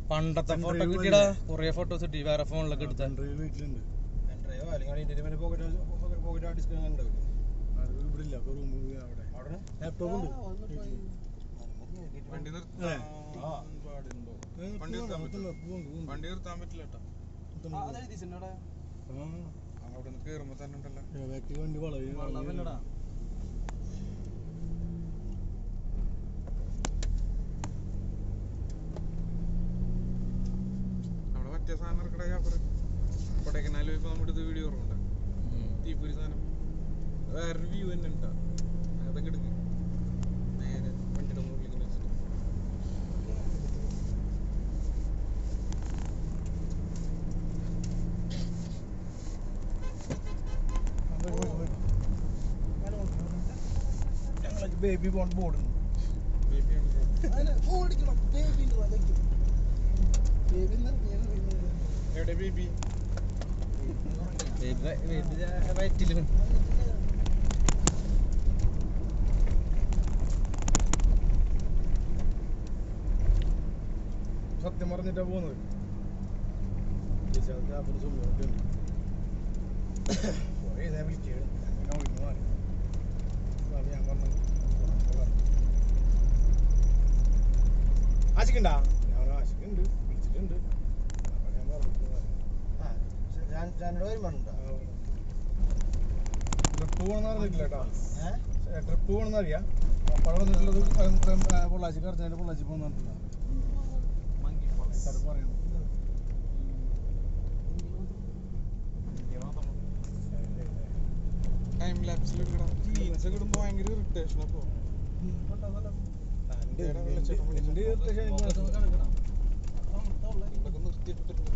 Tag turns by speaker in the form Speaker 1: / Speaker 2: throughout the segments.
Speaker 1: പണ്ടത്തെ
Speaker 2: Pen
Speaker 1: photo
Speaker 2: drive
Speaker 1: കിട്ടിയടാ
Speaker 2: അല്ലേ?
Speaker 1: കൊറേ ഫോട്ടോസ് കിട്ടി വേറെ ഫോണിലൊക്കെ എടുത്ത
Speaker 2: പെൺഡ്രൈവ് വീട്ടിലുണ്ട്
Speaker 3: ഡ്രൈവോ അല്ലെങ്കിൽ ഇന്ത്യൻ പോക്കറ്റ് പോക്കറ്റ് ഡിസ്ക് അങ്ങനെ ഉണ്ടാവില്ലേ
Speaker 2: അത് ഇവിടെ ഇല്ല റൂം അവിടെ
Speaker 3: അവിടെ
Speaker 2: ലാപ്ടോപ്പ് ഉണ്ട്
Speaker 4: വണ്ടി
Speaker 2: ഏ.
Speaker 4: നിർത്താൻ പാടുണ്ടോ വണ്ടി നിർത്താൻ പറ്റില്ല വണ്ടി നിർത്താൻ പറ്റില്ല കേട്ടോ അവിടെ നിന്ന് കേറുമ്പോ തന്നെ ഉണ്ടല്ലോ
Speaker 2: ബാക്കിൽ വണ്ടി വളവ്
Speaker 4: അവിടെ മറ്റേ സാധനം ഇറക്കട ജാഫർ കൊടൈക്കനാലിൽ പോയപ്പോ നമ്മുടെ ഇത് വീഡിയോ ഓർമ്മ തീപ്പൊരി സാധനം വേറൊരു വ്യൂ തന്നെ ഉണ്ടാ അതൊക്കെ എടുക്ക് നേരെ വണ്ടിയുടെ മുകളിൽ ഇങ്ങനെ വെച്ചിട്ട്
Speaker 2: ബേബി ബോണ്ട് ബോർഡ്
Speaker 4: ബേബി എവിടെ ബേബി
Speaker 1: വയറ്റില്
Speaker 2: സത്യം പറഞ്ഞിട്ടാ പോകുന്നത് കുറേ ഇതേ വിളിക്കുകയാണ് അങ്ങനെ ഒഴിഞ്ഞു മാറി അതാണ് ഞാൻ പറഞ്ഞു ആശിക്കണ്ടാ ഞാൻ ആശിക്കുണ്ട് വിളിച്ചിട്ടുണ്ട് അപ്പോൾ ഞാൻ പറഞ്ഞു
Speaker 3: ജാനോട് വരുമാനുണ്ടോ
Speaker 2: ട്രിപ്പ് പോകണമെന്ന് അറിഞ്ഞിട്ടില്ല കേട്ടോ
Speaker 3: ഏഹ്
Speaker 2: ട്രിപ്പ് പോകണമെന്ന് അറിയാം പടം വന്നിട്ടുള്ളത് പൊള്ളാച്ചി കറച്ചാൻ്റെ പൊള്ളാച്ചി പോകുന്നില്ല സാറ് പറയണം
Speaker 4: ടൈം ലാപ്സിൽ എടുക്കണം ജീൻസ് ഒക്കെ ഇടുമ്പോ ഭയങ്കര ഇറിറ്റേഷൻ അപ്പൊ
Speaker 2: എൻ്റെ irritation എനിക്ക് മനസ്സിലായി.
Speaker 4: ഇതൊക്കെ നിർത്തിയിട്ടിട്ടുണ്ട്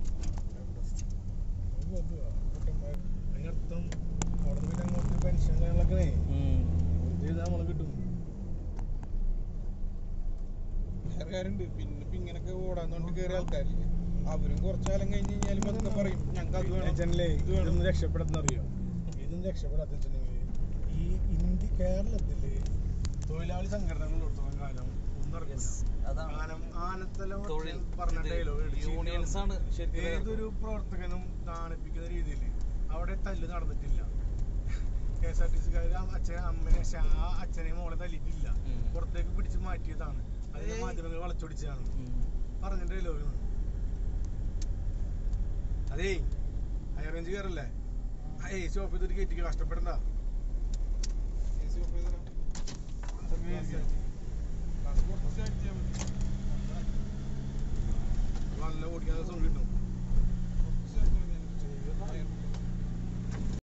Speaker 2: അതിനർത്ഥം അവിടെ നിന്ന് അങ്ങോട്ട് പെൻഷൻ കാര്യങ്ങളൊക്കെ ഇത് ചെയ്താൽ നമ്മൾ കിട്ടും
Speaker 4: വേറെ കാര്യമുണ്ട് പിന്നെ ഇപ്പൊ ഇങ്ങനൊക്കെ ഓടാന്നോണ്ട് കയറിയ ആൾക്കാരില്ലേ അവരും കുറച്ചാലം കഴിഞ്ഞ് കഴിഞ്ഞാലും അതൊക്കെ പറയും ഞങ്ങൾക്ക് അത് വേണം
Speaker 2: വെച്ചല്ലേ
Speaker 4: ഇത് വേണം
Speaker 2: ഇതൊന്നും രക്ഷപ്പെടുന്ന അറിയോ ഇതൊന്നും രക്ഷപ്പെടാത്ത വെച്ചിട്ടുണ്ടെങ്കിൽ ഈ ഇന്ത്യ കേരളത്തില് തൊഴിലാളി സംഘടനകളിടത്തോളം കാലം ഒന്നും നടക്കില്ല ആനം ആനത്തല
Speaker 1: തൊഴിൽ
Speaker 2: പറഞ്ഞ ഡയലോഗ്
Speaker 1: യൂണിയൻസ് ആണ് ശരിക്കും
Speaker 2: ഏതൊരു പ്രവർത്തകനും നാണിപ്പിക്കുന്ന രീതിയിൽ അവിടെ തല്ല് നടന്നിട്ടില്ല കെ എസ് ആർ ടി സിക്കാർ അച്ഛനെ അമ്മനെ ശ- ആ അച്ഛനെ മോളെ തല്ലിയിട്ടില്ല
Speaker 1: ഉം.
Speaker 2: പുറത്തേക്ക് പിടിച്ച് മാറ്റിയതാണ് അതിനെ മാധ്യമങ്ങൾ വളച്ചൊടിച്ചതാണ് പറഞ്ഞ ഡയലോഗ് അതേ ഹയർ റേഞ്ച് കയറല്ലേ ആ എ സി ഓഫ് ചെയ്തിട്ട് കയറ്റിക്ക് കഷ്ടപ്പെടണ്ട
Speaker 4: AC off ചെയ്തരാം. കുറച്ച് add ചെയ്യാൻ പറ്റും.
Speaker 2: നല്ല ഓടിക്കാൻ ദിവസം കിട്ടും